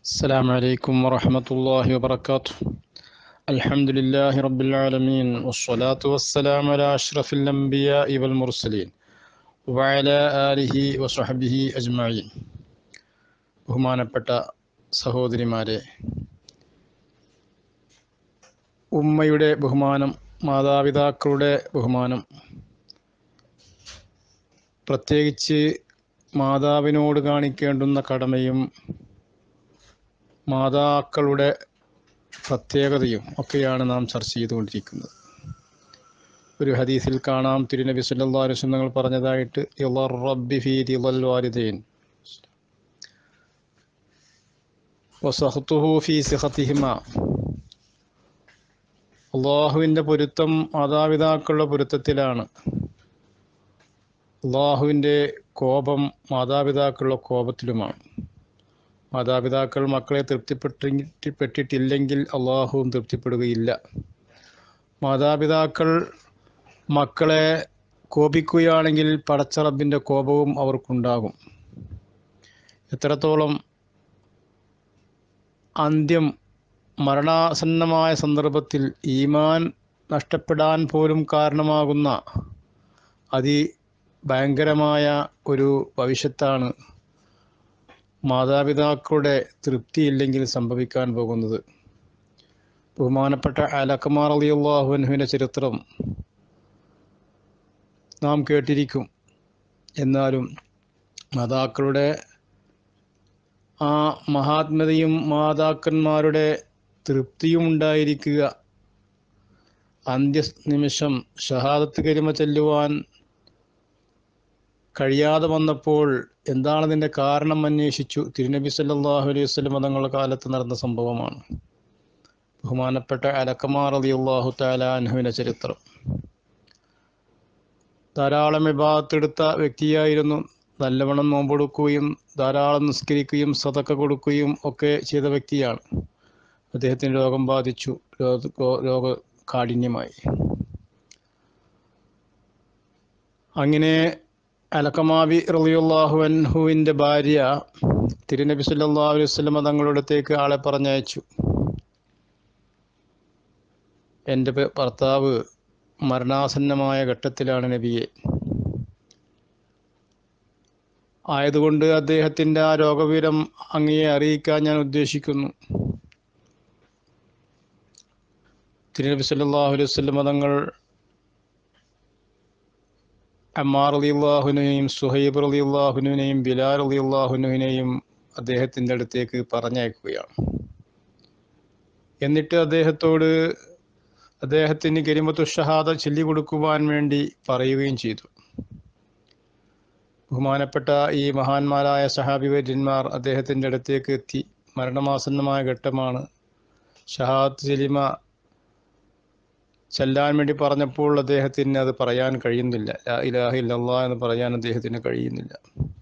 السلام عليكم ورحمة الله وبركاته الحمد لله رب العالمين والصلاة والسلام على أشرف الأنبياء والمرسلين وعلى آله وصحبه أجمعين ബഹുമാനപ്പെട്ട സഹോദരിമാരെ ഉമ്മയുടെ ബഹുമാനം മാതാപിതാക്കളുടെ ബഹുമാനം പ്രത്യേകിച്ച് മാതാവിനോട് കാണിക്കേണ്ടുന്ന കടമയും മാതാക്കളുടെ പ്രത്യേകതയും ഒക്കെയാണ് നാം ചർച്ച ചെയ്തുകൊണ്ടിരിക്കുന്നത് ഒരു ഹദീസിൽ കാണാം തിരുനബി സല്ലല്ലാഹു അലൈഹി വസല്ലം തങ്ങൾ പറഞ്ഞതായിട്ട് ഇളർ റബ്ബി ഫീ ദിളൽ വാലിദൈൻ വസഹ്തുഹു ഫീ സിഖത്തിഹിമ അള്ളാഹുവിൻ്റെ പൊരുത്തം മാതാപിതാക്കളുടെ പൊരുത്തത്തിലാണ് അള്ളാഹുവിൻ്റെ കോപം മാതാപിതാക്കളുടെ കോപത്തിലുമാണ് മാതാപിതാക്കൾ മക്കളെ തൃപ്തിപ്പെട്ടിട്ടില്ലെങ്കിൽ അള്ളാഹുവും തൃപ്തിപ്പെടുകയില്ല മാതാപിതാക്കൾ മക്കളെ കോപിക്കുകയാണെങ്കിൽ പടച്ചറബിൻ്റെ കോപവും അവർക്കുണ്ടാകും എത്രത്തോളം അന്ത്യം മരണാസന്നമായ സന്ദർഭത്തിൽ ഈമാൻ നഷ്ടപ്പെടാൻ പോലും കാരണമാകുന്ന അതി ഭയങ്കരമായ ഒരു ഭവിഷ്യത്താണ് മാതാപിതാക്കളുടെ തൃപ്തിയില്ലെങ്കിൽ സംഭവിക്കാൻ പോകുന്നത് ബഹുമാനപ്പെട്ട അലക്കമാർ അലി അള്ളാഹുവിൻ്റെ ചരിത്രം നാം കേട്ടിരിക്കും എന്നാലും മാതാക്കളുടെ ആ മഹാത്മതയും മാതാക്കന്മാരുടെ തൃപ്തിയും ഉണ്ടായിരിക്കുക അന്ത്യ നിമിഷം ഷഹാദത്ത് കരിമ ചെല്ലുവാൻ കഴിയാതെ വന്നപ്പോൾ എന്താണ് ഇതിൻ്റെ കാരണം അന്വേഷിച്ചു തിരുനബി സല്ലല്ലാഹു അലൈഹി വസല്ലം തങ്ങളുടെ കാലത്ത് നടന്ന സംഭവമാണ് ബഹുമാനപ്പെട്ട അലക്കമാർ അലി അള്ളാഹു താലാൻഹുവിൻ്റെ ചരിത്രം ധാരാളം വിഭാഗത്തെടുത്ത വ്യക്തിയായിരുന്നു നല്ലവണ്ണം നോമ്പെടുക്കുകയും ധാരാളം നിസ്കരിക്കുകയും സതക്ക കൊടുക്കുകയും ഒക്കെ ചെയ്ത വ്യക്തിയാണ് അദ്ദേഹത്തിന് രോഗം ബാധിച്ചു രോഗ കാഠിന്യമായി അങ്ങനെ അലക്കമാബി റളിയുള്ളാഹു അൻഹുവിൻ്റെ ഭാര്യ തിരുനബി സല്ലല്ലാഹു അലൈഹി വസല്ലം തങ്ങളുടെ അടുത്തേക്ക് ആളെ പറഞ്ഞയച്ചു എൻ്റെ ഭർത്താവ് മരണാസന്നമായ ഘട്ടത്തിലാണ് നബിയെ ആയതുകൊണ്ട് അദ്ദേഹത്തിൻ്റെ ആ രോഗവിവരം അങ്ങയെ അറിയിക്കാൻ ഞാൻ ഉദ്ദേശിക്കുന്നു തിരുനബി സല്ലല്ലാഹു അലൈഹി വസല്ലം തങ്ങൾ അമ്മാർ അലി അള്ളാഹുനെയും സുഹൈബ് അലി അള്ളാഹുനെയും ബിലാൽ അലി അള്ളാഹുനെയും അദ്ദേഹത്തിൻ്റെ അടുത്തേക്ക് പറഞ്ഞയക്കുകയാണ് എന്നിട്ട് അദ്ദേഹത്തോട് അദ്ദേഹത്തിന് കരിമത്തു ഷഹാദ ചൊല്ലി കൊടുക്കുവാൻ വേണ്ടി പറയുകയും ചെയ്തു ബഹുമാനപ്പെട്ട ഈ മഹാന്മാരായ സഹാബിവര്യന്മാർ അദ്ദേഹത്തിൻ്റെ അടുത്തേക്ക് എത്തി മരണമാസന്നമായ ഘട്ടമാണ് ഷഹാദ് സലിമ ചെല്ലാൻ വേണ്ടി പറഞ്ഞപ്പോൾ അദ്ദേഹത്തിന് അത് പറയാൻ കഴിയുന്നില്ല ലാ ഇലാഹ ഇല്ലല്ലാ എന്ന് പറയാൻ അദ്ദേഹത്തിന് കഴിയുന്നില്ല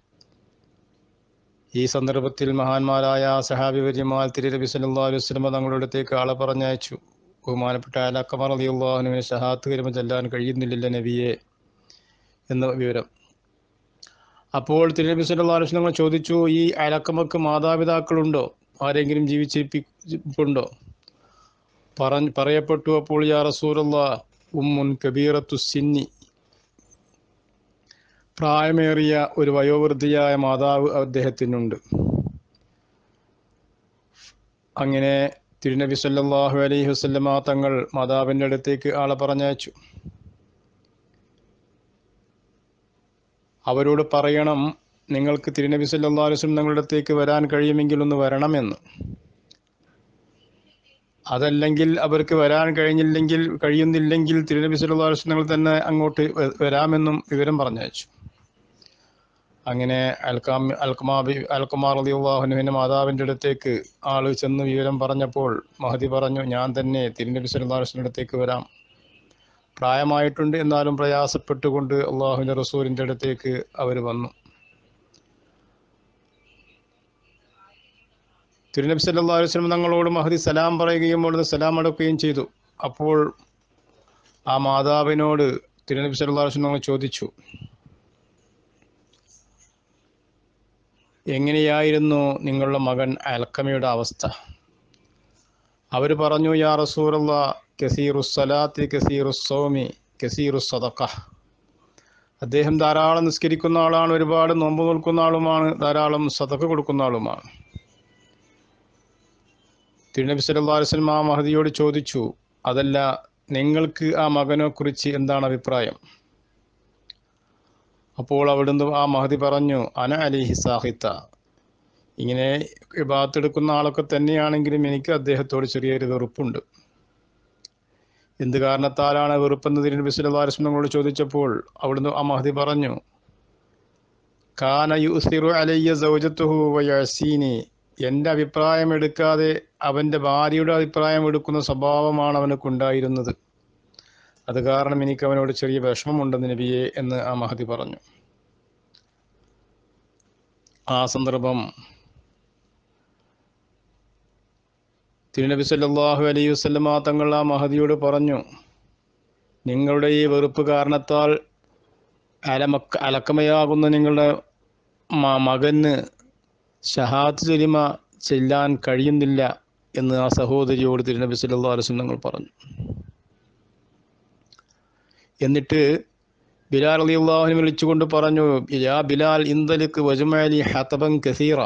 ഈ സന്ദർഭത്തിൽ മഹാന്മാരായ സഹാബിവര്യമാൽ തിരുനബി സല്ലല്ലാഹു അലൈഹി വസല്ലം തങ്ങളുടെ അടുത്തേക്ക് ആളെ പറഞ്ഞയച്ചു ബഹുമാനപ്പെട്ട അലക്കമർ അലിയുള്ളാഹുനുവിന് ഷഹാത്ത് കരിമ ചെല്ലാൻ കഴിയുന്നില്ല നബിയെ എന്ന വിവരം അപ്പോൾ തിരുനബി സല്ലല്ലാഹു അലൈഹി വസല്ലം ചോദിച്ചു ഈ അലക്കമക്ക് മാതാപിതാക്കളുണ്ടോ ആരെങ്കിലും ജീവിച്ചിരിപ്പുണ്ടോ പറഞ്ഞ് പറയപ്പെട്ടു അപ്പോൾ യാ റസൂലുള്ള ഉമ്മുൻ കബീറത്തു സിന്നി പ്രായമേറിയ ഒരു വയോവൃദ്ധിയായ മാതാവ് അദ്ദേഹത്തിനുണ്ട് അങ്ങനെ തിരുനബി സല്ലല്ലാഹു അലൈഹി വസല്ലമ തങ്ങൾ മാതാവിൻ്റെ അടുത്തേക്ക് ആളെ പറഞ്ഞയച്ചു അവരോട് പറയണം നിങ്ങൾക്ക് തിരുനബി സല്ലല്ലാഹു അലൈഹി വസല്ലം തങ്ങളുടെ അടുത്തേക്ക് വരാൻ കഴിയുമെങ്കിൽ ഒന്ന് വരണമെന്ന് അതല്ലെങ്കിൽ അവർക്ക് വരാൻ കഴിഞ്ഞില്ലെങ്കിൽ കഴിയുന്നില്ലെങ്കിൽ തിരുനബി സല്ലല്ലാഹു അലൈഹി വസല്ലം തന്നെ അങ്ങോട്ട് വരാമെന്നും വിവരം പറഞ്ഞയച്ചു അങ്ങനെ അൽക്കാം അൽക്കമാബി അൽക്കമാർ അലിയുള്ളാഹുനുവിൻ്റെ മാതാവിൻ്റെ അടുത്തേക്ക് ആൾ ചെന്ന് വിവരം പറഞ്ഞപ്പോൾ മഹദി പറഞ്ഞു ഞാൻ തന്നെ തിരുനബി സല്ലല്ലാഹു അലൈഹി വസല്ലം അടുത്തേക്ക് വരാം പ്രായമായിട്ടുണ്ട് എന്നാലും പ്രയാസപ്പെട്ടുകൊണ്ട് അള്ളാഹുവിൻ്റെ റസൂലിൻ്റെ അടുത്തേക്ക് അവർ വന്നു തിരുനബി സല്ലല്ലാഹു അലൈഹി വസല്ലം തങ്ങളോട് മഹദി സലാം പറയുകയും അവിടുന്ന് സലാം അടക്കുകയും ചെയ്തു അപ്പോൾ ആ മാതാവിനോട് തിരുനബി സല്ലല്ലാഹു അലൈഹി വസല്ലം തങ്ങൾ ചോദിച്ചു എങ്ങനെയായിരുന്നു നിങ്ങളുടെ മകൻ അൽക്കമയുടെ അവസ്ഥ അവർ പറഞ്ഞു യാ റസൂലുള്ള കസീറു സലാത്തി കസീറു സൗമി കസീറു സദക്ക അദ്ദേഹം ധാരാളം നിസ്കരിക്കുന്ന ആളാണ് ഒരുപാട് നോമ്പ് നോൽക്കുന്ന ആളുമാണ് ധാരാളം സതക്ക കൊടുക്കുന്ന ആളുമാണ് തിരുനബി സല്ലല്ലാഹു അലൈഹി വസല്ലം ആ മഹദിയോട് ചോദിച്ചു അതല്ല നിങ്ങൾക്ക് ആ മകനെ കുറിച്ച് എന്താണ് അഭിപ്രായം അപ്പോൾ അവിടുന്ന് ആ മഹദി പറഞ്ഞു അന അലിഹി സാഹിത്ത ഇങ്ങനെ ഭാഗത്തെടുക്കുന്ന ആളൊക്കെ തന്നെയാണെങ്കിലും എനിക്ക് അദ്ദേഹത്തോട് ചെറിയൊരു വെറുപ്പുണ്ട് എന്ത് കാരണത്താലാണ് വെറുപ്പെന്ന് തിരുനബി സല്ലല്ലാഹു അലൈഹി വസല്ലം നമ്മളോട് ചോദിച്ചപ്പോൾ അവിടുന്ന് ആ മഹദി പറഞ്ഞു കാന യുസിറു അലയ്യ സൗജത്തുഹു വയസീനി എൻ്റെ അഭിപ്രായം എടുക്കാതെ അവൻ്റെ ഭാര്യയുടെ അഭിപ്രായം എടുക്കുന്ന സ്വഭാവമാണ് അവനക്കുണ്ടായിരുന്നത് അത് കാരണം എനിക്ക് അവനോട് ചെറിയ വിഷമമുണ്ടെന്ന് നബിയെ എന്ന് ആ മഹദി പറഞ്ഞു ആ സന്ദർഭം തിരുനബി സല്ലല്ലാഹു അലൈഹി വസല്ലമ തങ്ങൾ ആ മഹദിയോട് പറഞ്ഞു നിങ്ങളുടെ ഈ വെറുപ്പ് കാരണത്താൽ അലമക്ക അലക്കമയാകുന്ന നിങ്ങളുടെ മ- മകന് ഷഹാദ് ജലിമ ചെല്ലാൻ കഴിയുന്നില്ല എന്ന് ആ സഹോദരിയോട് തിരുനബി സല്ലല്ലാഹു അലൈഹി വസല്ലം തങ്ങൾ പറഞ്ഞു എന്നിട്ട് ബിലാൽ അലിയുള്ളാഹുവിനെ വിളിച്ചുകൊണ്ട് പറഞ്ഞു യാ ബിലാൽ ഇന്ദലിക്ക് വജുമാലി ഹതബൻ കസീറ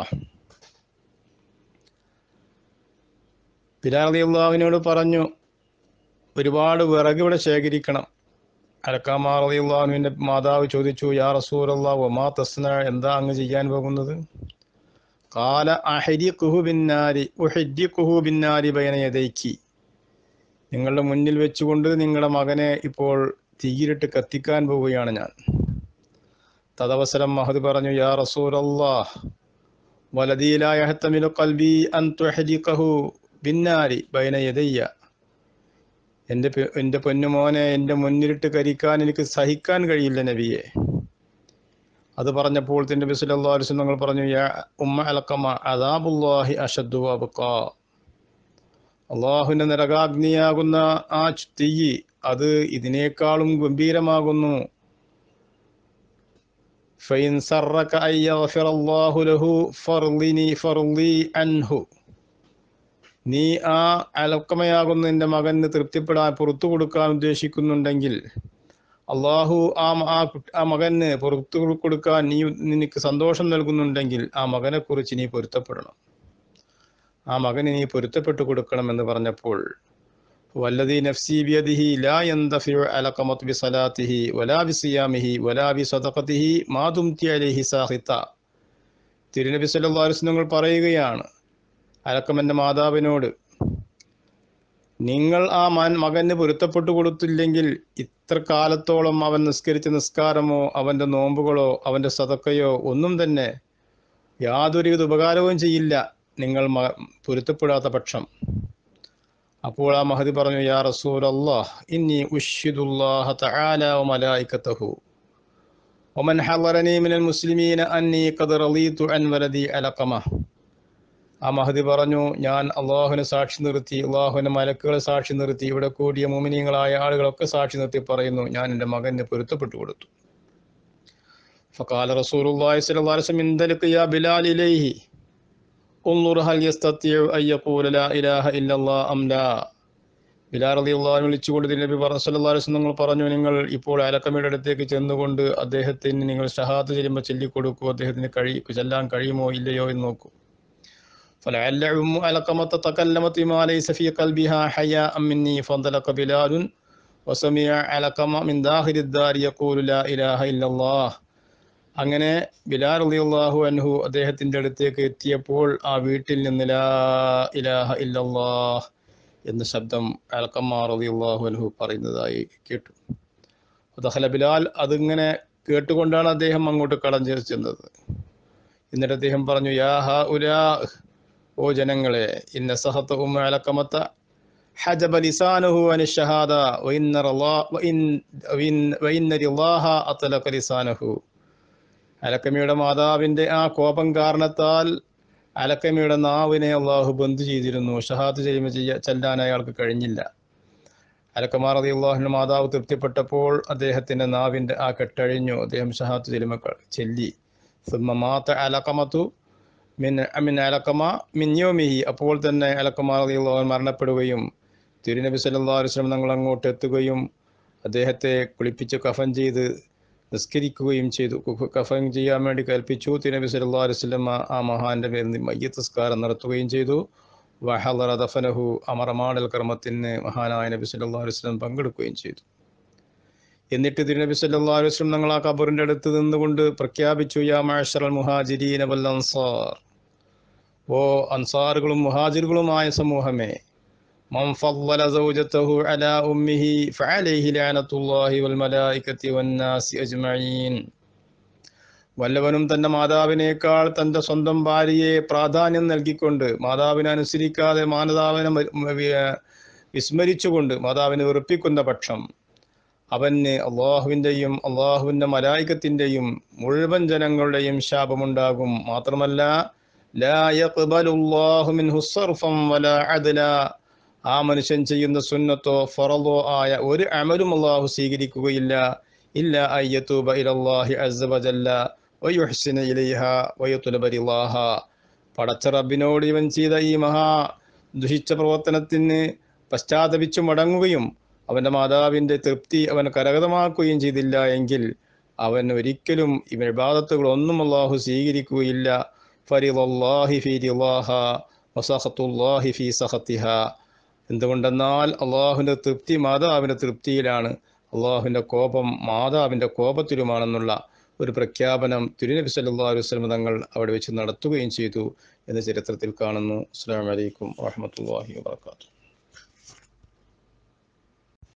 ബിലാൽ അലിയുള്ളാഹുവിനോട് പറഞ്ഞു ഒരുപാട് വിറക് ഇവിടെ ശേഖരിക്കണം അലക്കാമാർ അലിയുള്ളാഹുവിൻ്റെ മാതാവ് ചോദിച്ചു യാ റസൂലല്ലാ ഒമാ തസ്ന എന്താ അങ്ങ് ചെയ്യാൻ പോകുന്നത് കാല അഹരിഖുഹു ബിന്നാരി ഉഹരിഖുഹു ബിന്നാരി ബൈന യദൈക്കി നിങ്ങളുടെ മുന്നിൽ വെച്ചുകൊണ്ട് നിങ്ങളുടെ മകനെ ഇപ്പോൾ തീയിലിട്ട് കത്തിക്കാൻ പോവുകയാണ് ഞാൻ തദവസരം മഹദ് പറഞ്ഞു യാ റസൂലല്ലാഹ് വലദീലായ ഹത്തമിലു കൽബി അൻ തുഹരിഖഹു ബിന്നാരി ബൈന യദയ്യ എൻ്റെ പെ- എൻ്റെ പൊന്നുമോനെ എൻ്റെ മുന്നിലിട്ട് കരിക്കാൻ എനിക്ക് സഹിക്കാൻ കഴിയില്ല നബിയെ അത് പറഞ്ഞപ്പോൾ തിൻ്റെ ബിസ്ലാസ് നിങ്ങൾ പറഞ്ഞു യാ ഉമ്മ അലക്കമ അദാബുല്ലാഹി അഷദ്ദു അബ്കാ അള്ളാഹുവിൻ്റെ നരകാഗ്നിയാകുന്ന ആ ചു- തീ അത് ഇതിനേക്കാളും ഗംഭീരമാകുന്നു ഫൈൻ സറക അൻ യഗ്ഫിറല്ലാഹു ലഹു ഫർളിനി ഫർളി അൻഹു നീ ആ അലക്കമയാകുന്ന നിന്റെ മകന് തൃപ്തിപ്പെടാൻ പുറത്തു കൊടുക്കാൻ ഉദ്ദേശിക്കുന്നുണ്ടെങ്കിൽ അള്ളാഹു ആ മ- ആ കുട്ടി- ആ മകന് പുറത്തു കൊടുക്കാൻ നീ നിനക്ക് സന്തോഷം നൽകുന്നുണ്ടെങ്കിൽ ആ മകനെ കുറിച്ച് നീ പൊരുത്തപ്പെടണം ആ മകന് നീ പൊരുത്തപ്പെട്ടു കൊടുക്കണം എന്ന് പറഞ്ഞപ്പോൾ വല്ലതി നഫ്സി ബിയദിഹി ലാ യന്തഫിഉ അലഖമത്ത് ബിസലാത്തിഹി വലാ ബിസിയാമിഹി വലാ ബിസദഖത്തിഹി മാ ദുംതി അലൈഹി സാഹിത്ത തിരുനബി സല്ലല്ലാഹു അലൈഹി വസല്ലം പറയുകയാണ് അലക്കമൻ്റെ മാതാവിനോട് നിങ്ങൾ ആ മൻ മകന് പൊരുത്തപ്പെട്ടു കൊടുത്തില്ലെങ്കിൽ ഇത്ര കാലത്തോളം അവൻ നിസ്കരിച്ച നിസ്കാരമോ അവൻ്റെ നോമ്പുകളോ അവൻ്റെ സതക്കയോ ഒന്നും തന്നെ യാതൊരുവിധ ഉപകാരവും ചെയ്യില്ല നിങ്ങൾ മ പൊരുത്തപ്പെടാത്ത പക്ഷം അപ്പോൾ ആ മഹദി പറഞ്ഞു യാ റസൂൽ അള്ളാഹ് ഇന്നി ഉഷിദുല്ലാഹ തആല വ മലായികതഹു ومن حضرني من المسلمين أني قد رضيت عن ولدي علقمة ആ മഹദി പറഞ്ഞു ഞാൻ അള്ളാഹുവിനെ സാക്ഷി നിർത്തി അള്ളാഹുവിന്റെ മലക്കുകളെ സാക്ഷി നിർത്തി ഇവിടെ കൂടിയ മുമിനീങ്ങളായ ആളുകളൊക്കെ സാക്ഷി നിർത്തി പറയുന്നു ഞാൻ എൻ്റെ മകന് പൊരുത്തപ്പെട്ടു കൊടുത്തു فقال رسول الله صلى الله عليه وسلم انطلق يا بلال إليه انظر هل يستطيع أن يقول لا إله إلا الله أم لا ബിലാൽ അലി അള്ളാഹു വിളിച്ചുകൊണ്ട് നബി പറഞ്ഞു സല്ലല്ലാഹു അലൈഹി വസല്ലം നിങ്ങൾ പറഞ്ഞു നിങ്ങൾ ഇപ്പോൾ അലക്കമയുടെ അടുത്തേക്ക് ചെന്നുകൊണ്ട് അദ്ദേഹത്തിന് നിങ്ങൾ ഷഹാദ് ചെല്ലുമ്പോൾ ചൊല്ലിക്കൊടുക്കൂ അദ്ദേഹത്തിന് കഴി ചെല്ലാൻ കഴിയുമോ ഇല്ലയോ എന്ന് നോക്കൂ فلعل أم علقمة تكلمت بما ليس في قلبها حياء مني فانطلق بلال وسمع علقمة من داخل الدار يقول لا إله إلا الله അങ്ങനെ ബിലാൽ റളിയല്ലാഹു അൻഹു അദ്ദേഹത്തിന്റെ അടുത്തേക്ക് എത്തിയപ്പോൾ ആ വീട്ടിൽ നിന്ന് ലാ ഇലാഹ ഇല്ലല്ലാഹ് എന്ന ശബ്ദം അൽക്കമ്മ റളിയല്ലാഹു അൻഹു പറയുന്നതായി കേട്ടു ദഖല ബിലാൽ അതിങ്ങനെ കേട്ടുകൊണ്ടാണ് അദ്ദേഹം അങ്ങോട്ട് കടന്നു ചെന്നത് എന്നിട്ട് അദ്ദേഹം പറഞ്ഞു യാ ഹാ ഉലാ ഓ ജനങ്ങളെ ഇന്ന സഹത്ത് ഉമ്മ അലക്കമത്ത ഹജബ ലിസാനുഹു അനി ഷഹാദ വഇന്ന റളാ വഇൻ വഇൻ വഇന്ന റിളാഹ അത്ലഖ ലിസാനുഹു അലക്കമിയുടെ മാതാവിന്റെ ആ കോപം കാരണത്താൽ അലക്കമിയുടെ നാവിനെ അള്ളാഹു ബന്ദ് ചെയ്തിരുന്നു ഷഹാദ് ചെയ്യുമ്പോൾ ചെയ്യ ചെല്ലാൻ അയാൾക്ക് കഴിഞ്ഞില്ല അലക്കമാർ അതി അള്ളാഹുവിന്റെ മാതാവ് തൃപ്തിപ്പെട്ടപ്പോൾ അദ്ദേഹത്തിന്റെ നാവിന്റെ ആ കെട്ടഴിഞ്ഞു അദ്ദേഹം ഷഹാദ് ചെല്ലുമ ചെല്ലി സുമ്മ മാത്ത അലക്കമത്തു മിൻ മിൻ അലക്കമ മിൻ യോമിഹി അപ്പോൾ തന്നെ അലക്കമ റളിയല്ലാഹു അൻഹു മരണപ്പെടുകയും തിരുനബി സല്ലല്ലാഹു അലൈഹി വസല്ലം തങ്ങൾ അങ്ങോട്ട് എത്തുകയും അദ്ദേഹത്തെ കുളിപ്പിച്ച് കഫൻ ചെയ്ത് നിസ്കരിക്കുകയും ചെയ്തു കു- കഫൻ ചെയ്യാൻ വേണ്ടി കൽപ്പിച്ചു തിരുനബി സല്ലല്ലാഹു അലൈഹി വസല്ലം ആ- ആ മഹാന്റെ പേരിൽ മയ്യത്ത് നിസ്കാരം നടത്തുകയും ചെയ്തു വഹദറ ദഫനഹു അമറമാടൽ കർമ്മത്തിന് മഹാനായ നബി സല്ലല്ലാഹു അലൈഹി വസല്ലം പങ്കെടുക്കുകയും ചെയ്തു എന്നിട്ട് തിരുനബി സല്ലല്ലാഹു അലൈഹി വസല്ലം തങ്ങൾ ആ ഖബറിന്റെ അടുത്ത് നിന്നുകൊണ്ട് പ്രഖ്യാപിച്ചു യാ മഅശറൽ മുഹാജിരീന വൽ അൻസാർ ഓ അൻസാറുകളും മുഹാജിറുകളുമായ സമൂഹമേ من فضل زوجته على أمه فعليه لعنة الله والملائكة والناس أجمعين വല്ലവനും തന്റെ മാതാവിനേക്കാൾ തന്റെ സ്വന്തം ഭാര്യയെ പ്രാധാന്യം നൽകിക്കൊണ്ട് മാതാവിനെ അനുസരിക്കാതെ മാതാവിനെ മ- മ- വി- വിസ്മരിച്ചുകൊണ്ട് മാതാവിനെ വെറുപ്പിക്കുന്ന പക്ഷം അവന് അള്ളാഹുവിൻ്റെയും അള്ളാഹുവിൻ്റെ മലായികത്തിൻ്റെയും മുഴുവൻ ജനങ്ങളുടെയും ശാപമുണ്ടാകും മാത്രമല്ല ലാ യഖ്ബലുല്ലാഹു മിൻഹു സർഫൻ വലാ അദ്ല ആ മനുഷ്യൻ ചെയ്യുന്ന സുന്നത്തോ ഫറലോ ആയ ഒരു അമലും അള്ളാഹു സ്വീകരിക്കുകയില്ല ഇല്ല അയ്യത്തൂബ ഇലല്ലാഹി അസ്സ വജല്ല വയുഹ്സിന ഇലൈഹ വയത്തുലബ റിളാഹ പടച്ച റബ്ബിനോട് ഇവൻ ചെയ്ത ഈ മഹാ ദുഷിച്ച പ്രവർത്തനത്തിന് പശ്ചാത്തപിച്ചു മടങ്ങുകയും അവന്റെ മാതാവിന്റെ തൃപ്തി അവൻ കരഗതമാക്കുകയും ചെയ്തില്ല എങ്കിൽ അവൻ ഒരിക്കലും ഇവ ഇബാദത്തുകളൊന്നും അള്ളാഹു സ്വീകരിക്കുകയില്ല ഫരിദല്ലാഹി ഫി റിളാഹ വസഖത്തുല്ലാഹി ഫി സഖത്തിഹ എന്തുകൊണ്ടെന്നാൽ അള്ളാഹുവിൻ്റെ തൃപ്തി മാതാവിൻ്റെ തൃപ്തിയിലാണ് അള്ളാഹുവിൻ്റെ കോപം മാതാവിൻ്റെ കോപത്തിലുമാണെന്നുള്ള ഒരു പ്രഖ്യാപനം തിരുനബി സല്ലല്ലാഹു അലൈഹി വസല്ലം തങ്ങൾ അവിടെ വെച്ച് നടത്തുകയും ചെയ്തു എന്ന് ചരിത്രത്തിൽ കാണുന്നു അസ്സലാമു അലൈക്കും വറഹ്മത്തുള്ളാഹി വബറകാതുഹു